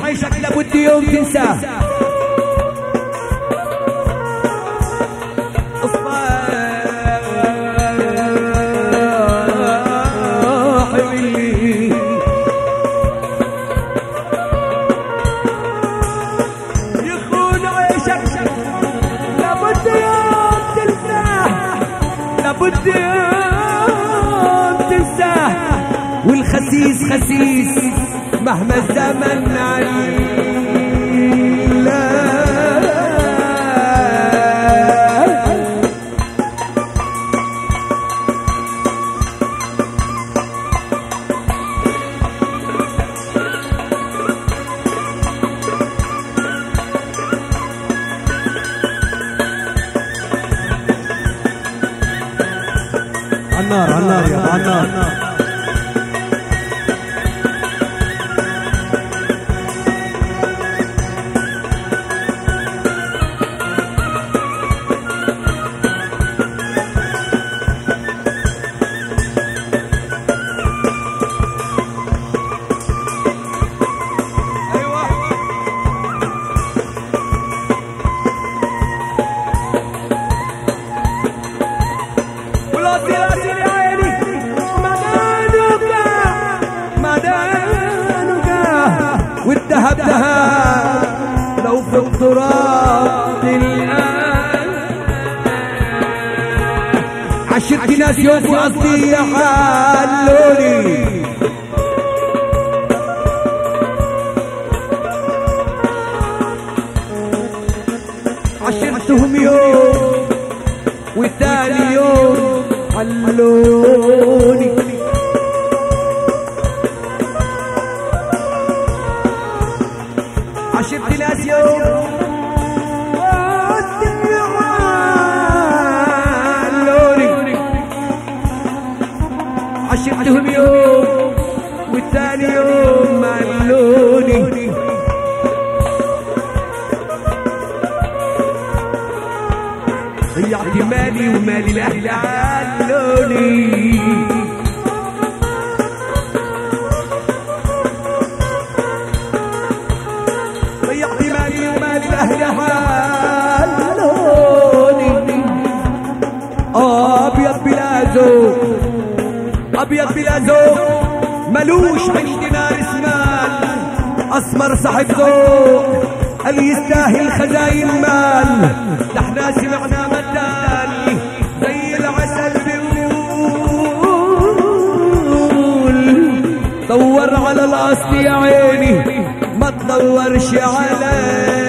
عيشك لابد يوم تنساه صاحبي يخون عيشك لابد يوم تنساه لابد يوم تنساه والخسيس خسيس مهما الزمن علاه عالنار عالنار يا عالنار ولاسي لاسي يا عيني مدانك مدانك والذهب ذهب لو في التراب الآن عشرت ناس يوم في قصدي يحلوني عشرتهم يوم والثاني يوم علوني عشرت ناس يوم علوني عشرتهم يوم والثاني يوم علوني ضيعت مالي ومالي الاهل علوني ضيعت مالي ومالي الاهل علوني ابيض بلا ذوق ابيض بلا ذوق ملوش عندي نار اسمال اسمر صاحب ذوق قال يستاهل خزاين مال ده احنا سمعنا مدال زي العسل بيقول دور على الاصل يا عيني ما تدورش على